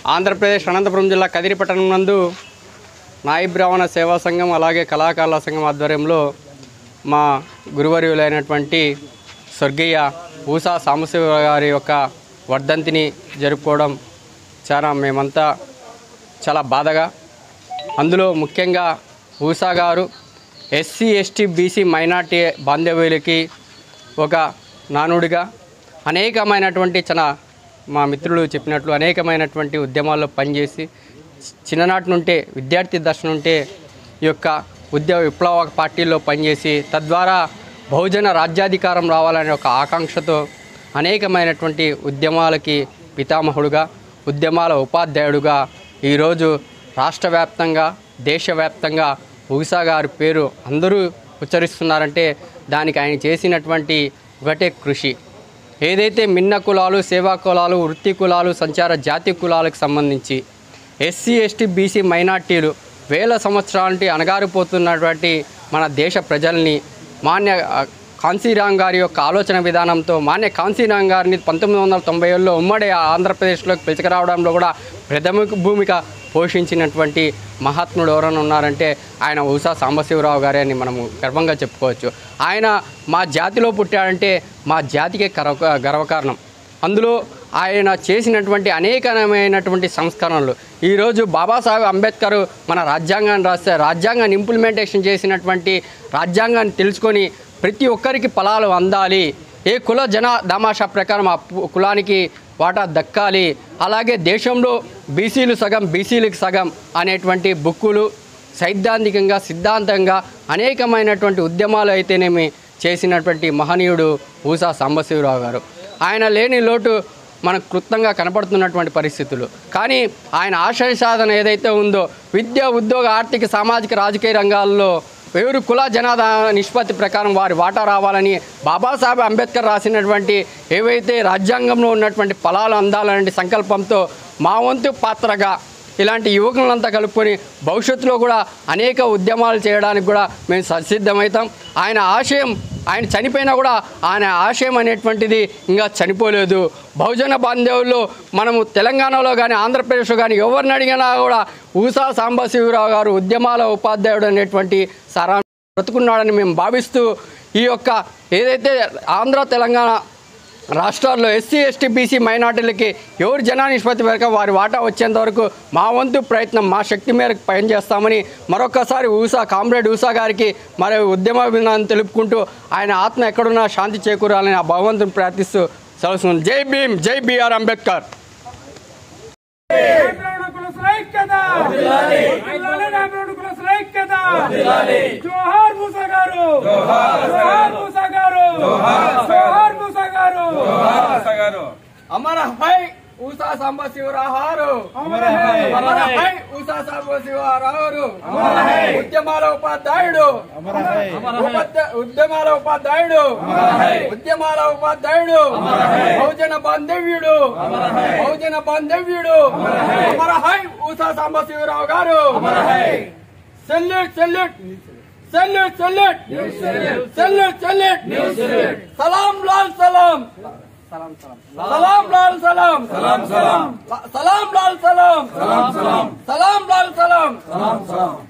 ఆంధ్రప్రదేశ్ అనంతపురం జిల్లా కదిరి పట్టణం నందు నాయి బ్రాహ్మణ సేవా సంఘం అలాగే కళాకారుల సంఘం ఆధ్వర్యంలో మా గురువర్యులైనటువంటి స్వర్గీయ ఊసా సాంబశివ గారి యొక్క వర్ధంతిని జరుపుకోవడం చాలా మేమంతా చాలా బాధగా అందులో ముఖ్యంగా ఊసా గారు ఎస్సీ ఎస్టీ బీసీ మైనార్టీ బాంధవ్యులకి ఒక నానుడిగా అనేకమైనటువంటి చాలా మా మిత్రులు చెప్పినట్లు అనేకమైనటువంటి ఉద్యమాల్లో పనిచేసి చి- చిన్ననాటి నుండే విద్యార్థి దశ నుండే ఈ యొక్క ఉద్యమ విప్లవ పార్టీల్లో పనిచేసి తద్వారా బహుజన రాజ్యాధికారం రావాలనే ఒక ఆకాంక్షతో అనేకమైనటువంటి ఉద్యమాలకి పితామహుడుగా ఉద్యమాల ఉపాధ్యాయుడుగా ఈరోజు రాష్ట్ర వ్యాప్తంగా దేశవ్యాప్తంగా ఉగిసా గారి పేరు అందరూ ఉచ్చరిస్తున్నారంటే దానికి ఆయన చేసినటువంటి ఒకటే కృషి ఏదైతే మిన్న కులాలు సేవా కులాలు వృత్తి కులాలు సంచార జాతి కులాలకు సంబంధించి ఎస్సీ ఎస్టీ బీసీ మైనార్టీలు వేల సంవత్సరాల నుండి అణగారిపోతున్నటువంటి మన దేశ ప్రజల్ని మాన్య ఆ, కాంశీరామ్ గారి యొక్క ఆలోచన విధానంతో మాన్య కాంశీరామ్ గారిని పంతొమ్మిది వందల తొంభై ఏళ్ళలో ఉమ్మడి ఆంధ్రప్రదేశ్లోకి పిలుచుకురావడంలో కూడా ప్రథమిక భూమిక పోషించినటువంటి మహాత్ముడు ఎవరైనా ఉన్నారంటే ఆయన ఉషా సాంబశివరావు గారే అని మనము గర్వంగా చెప్పుకోవచ్చు ఆయన మా జాతిలో పుట్టాడంటే మా జాతికే గర్వ గర్వకారణం అందులో ఆయన చేసినటువంటి అనేకమైనటువంటి సంస్కరణలు ఈరోజు బాబాసాహెబ్ అంబేద్కర్ మన రాజ్యాంగాన్ని రాస్తే రాజ్యాంగాన్ని ఇంప్లిమెంటేషన్ చేసినటువంటి రాజ్యాంగాన్ని తెలుసుకొని ప్రతి ఒక్కరికి ఫలాలు అందాలి ఏ కుల జన దామాషా ప్రకారం ఆ పు- కులానికి వాటా దక్కాలి అలాగే దేశంలో బీసీలు సగం బీసీలకు సగం అనేటువంటి బుక్కులు సైద్ధాంతికంగా సిద్ధాంతంగా అనేకమైనటువంటి ఉద్యమాలు అయితేనేమి చేసినటువంటి మహనీయుడు ఊసా సాంబశివరావు గారు ఆయన లేని లోటు మనకు క్లుప్తంగా కనపడుతున్నటువంటి పరిస్థితులు కానీ ఆయన ఆశయ సాధన ఏదైతే ఉందో విద్య ఉద్యోగ ఆర్థిక సామాజిక రాజకీయ రంగాల్లో ఎవరు కుల జనాదా నిష్పత్తి ప్రకారం వారి వాటా రావాలని బాబాసాహెబ్ అంబేద్కర్ రాసినటువంటి ఏవైతే రాజ్యాంగంలో ఉన్నటువంటి ఫలాలు అందాలనే సంకల్పంతో మా వంతు పాత్రగా ఇలాంటి యువకులంతా కలుపుకొని భవిష్యత్తులో కూడా అనేక ఉద్యమాలు చేయడానికి కూడా మేము సంసిద్ధమవుతాం ఆయన ఆశయం ఆయన చనిపోయినా కూడా ఆయన ఆశయం అనేటువంటిది ఇంకా చనిపోలేదు బహుజన బాంధవుల్లో మనము తెలంగాణలో కానీ ఆంధ్రప్రదేశ్లో కానీ ఎవరిని అడిగినా కూడా ఊసా సాంబశివరావు గారు ఉద్యమాల ఉపాధ్యాయుడు అనేటువంటి సారా బ్రతుకున్నాడని మేము భావిస్తూ ఈ యొక్క ఏదైతే ఆంధ్ర తెలంగాణ రాష్ట్రాల్లో ఎస్సీ ఎస్టీ బీసీ మైనార్టీలకి ఎవరు జనా నిష్పత్తి మేరకు వారి వాటా వచ్చేంత వరకు మా వంతు ప్రయత్నం మా శక్తి మేరకు పనిచేస్తామని మరొకసారి ఊసా కామ్రేడ్ ఊసా గారికి మరి ఉద్యమ విధానం తెలుపుకుంటూ ఆయన ఆత్మ ఎక్కడున్నా శాంతి చేకూరాలని ఆ భగవంతుని ప్రార్థిస్తూ సెలవు జై భీమ్ జై బిఆర్ అంబేద్కర్ రామరావుడుకుల శ్రైక్యత జిల్లాలే రామరావుడుకుల శ్రైక్యత జోహార్ మూసా గారు జోహార్ మూసా గారు జోహార్ మూసా గారు అమర హై ఊసా సాంబ శివరాహారు అమర హై. అమర హై ఊసా సాంబ శివరాహారు ఉద్యమాల ఉపాధ్యాయుడు ఉపాధ్యా- ఉద్యమాల ఉపాధ్యాయుడు ఉద్యమాల ఉపాధ్యాయుడు బహుజన బాంధవ్యుడు బహుజన బాంధవ్యుడు అమర హై ఊసా సాంబ శివరావు గారు salute salute salute salute salute salute సలాం లాల్ సలాం సలాం లాల్ సలాం సలాం సలాం సలాం లాల్ సలాం సలాం సలాం సలాం లాల్ సలాం